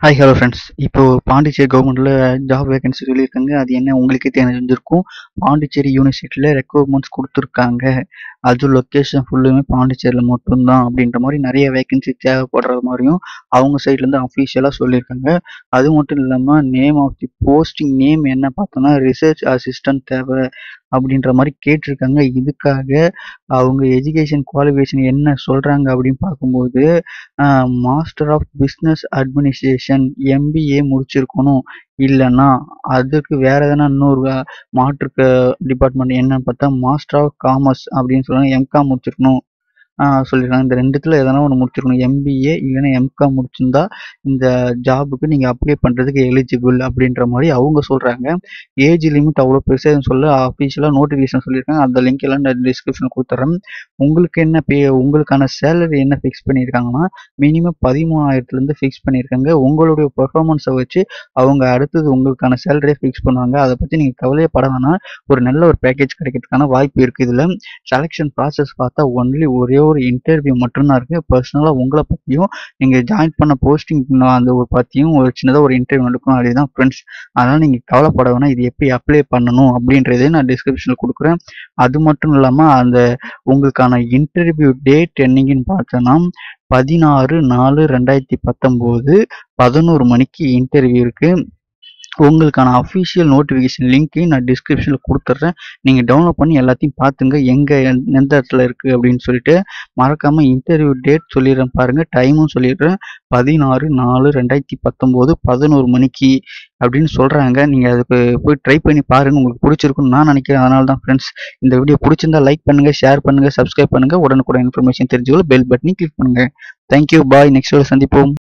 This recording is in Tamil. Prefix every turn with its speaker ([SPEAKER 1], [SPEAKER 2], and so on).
[SPEAKER 1] ஹாய் ஹலோ ஃப்ரெண்ட்ஸ் இப்போ பாண்டிச்சேரி கவர்மெண்ட்ல ஜாப் வேகன்சி சொல்லியிருக்காங்க அது என்ன உங்களுக்கே தெரிஞ்சிருக்கும் பாண்டிச்சேரி யூனிவர்சிட்டியில் ரெக்குவயர்மெண்ட்ஸ் கொடுத்துருக்காங்க அது லொக்கேஷன் ஃபுல்லுமே பாண்டிச்சேரியில் மட்டும்தான் அப்படின்ற மாதிரி நிறைய வேகன்சி தேவைப்படுற மாதிரியும் அவங்க சைட்லேருந்து அஃபீஷியலாக சொல்லியிருக்காங்க அது மட்டும் இல்லாமல் name of the posting name என்ன பார்த்தோன்னா ரிசர்ச் அசிஸ்டன்ட் தேவை அப்படின்ற மாதிரி கேட்டிருக்காங்க இதுக்காக அவங்க எஜுகேஷன் குவாலிஃபிகேஷன் என்ன சொல்கிறாங்க அப்படின்னு பார்க்கும்போது master of business administration MBA முடிச்சிருக்கணும் இல்லைன்னா அதுக்கு வேற எதனா இன்னொரு வே- மாற்று டிபார்ட்மெண்ட் என்னன்னு பார்த்தா மாஸ்டர் ஆஃப் காமர்ஸ் அப்படின்னு சொல்லுவாங்க எம்காம் முடிச்சிருக்கணும் ஆஹ் சொல்லியிருக்காங்க இந்த ரெண்டுத்துல எதனா ஒன்று முடிச்சிருக்கணும் எம்பிஏ இல்லைன்னா எம்காம் முடிச்சிருந்தா இந்த ஜாபுக்கு நீங்கள் அப்ளை பண்ணுறதுக்கு எலிஜிபிள் அப்படின்ற மாதிரி அவங்க சொல்கிறாங்க ஏஜ் லிமிட் அவ்வளோ பெருசாக எதுவும் சொல்ல அஃபீஷியலாக நோட்டிஃபிகேஷன் சொல்லியிருக்காங்க அந்த லிங்க் எல்லாம் நான் டிஸ்கிரிப்ஷன் கொடுத்துட்றேன் உங்களுக்கு என்ன பே உங்களுக்கான சேலரி என்ன ஃபிக்ஸ் பண்ணியிருக்காங்கன்னா மினிமம் பதிமூணாயிரத்துலேருந்து ஃபிக்ஸ் பண்ணியிருக்காங்க உங்களுடைய பெர்ஃபார்மன்ஸை வச்சு அவங்க அடுத்தது உங்களுக்கான சேலரியை ஃபிக்ஸ் பண்ணுவாங்க அதை பற்றி நீங்கள் கவலையப்பட வேணாம் ஒரு நல்ல ஒரு பேக்கேஜ் கிடைக்கிறதுக்கான வாய்ப்பு இருக்குது இதில் செலெக்ஷன் ப்ராசஸ் பார்த்தா ஒன்லி ஒரே ஒரு இன்டர்வியூ மட்டும்தான் இருக்குது பர்சனலாக உங்களை பற்றியும் நீங்கள் ஜாயின் பண்ண போஸ்டிங் அந்த ஒரு பற்றியும் ஒரு சின்னதாக ஒரு இன்டர்வியூ நடக்கும் அதுதான் ஃப்ரெண்ட்ஸ் அதனால் நீங்கள் கவலைப்பட வேணாம் இது எப்படி அப்ளை பண்ணணும் அப்படின்றதே நான் டிஸ்கிரிப்ஷனில் கொடுக்குறேன் அது மட்டும் இல்லாமல் அந்த உங்களுக்கான இன்டர்வியூ டேட் என்னைக்குன்னு பார்த்தோன்னா பதினாறு நாலு ரெண்டாயிரத்தி பத்தொம்போது பதினோரு மணிக்கு இன்டர்வியூ இருக்குது உங்களுக்கான அஃபிஷியல் நோட்டிஃபிகேஷன் லிங்க்கையும் நான் டிஸ்கிரிப்ஷனில் கொடுத்துட்றேன் நீங்கள் டவுன்லோட் பண்ணி எல்லாத்தையும் பார்த்துங்க எங்கே எந்த இடத்துல இருக்குது அப்படின்னு சொல்லிட்டு மறக்காமல் இன்டர்வியூ டேட் சொல்லிடுறேன் பாருங்கள் டைமும் சொல்லிடுறேன் பதினாறு நாலு ரெண்டாயிரத்தி பத்தொம்போது பதினோரு மணிக்கு அப்படின்னு சொல்கிறாங்க நீங்கள் அதுக்கு போய் ட்ரை பண்ணி பாருங்கள் உங்களுக்கு பிடிச்சிருக்குன்னு நான் நினைக்கிறேன் அதனால தான் ஃப்ரெண்ட்ஸ் இந்த வீடியோ பிடிச்சிருந்தா லைக் பண்ணுங்கள் ஷேர் பண்ணுங்கள் சப்ஸ்கிரைப் பண்ணுங்கள் உடனுக்குடன் இன்ஃபர்மேஷன் தெரிஞ்சுக்கொள்ள பெல் பட்டனை கிளிக் பண்ணுங்கள் தேங்க்யூ பாய் நெக்ஸ்ட் சந்திப்போம்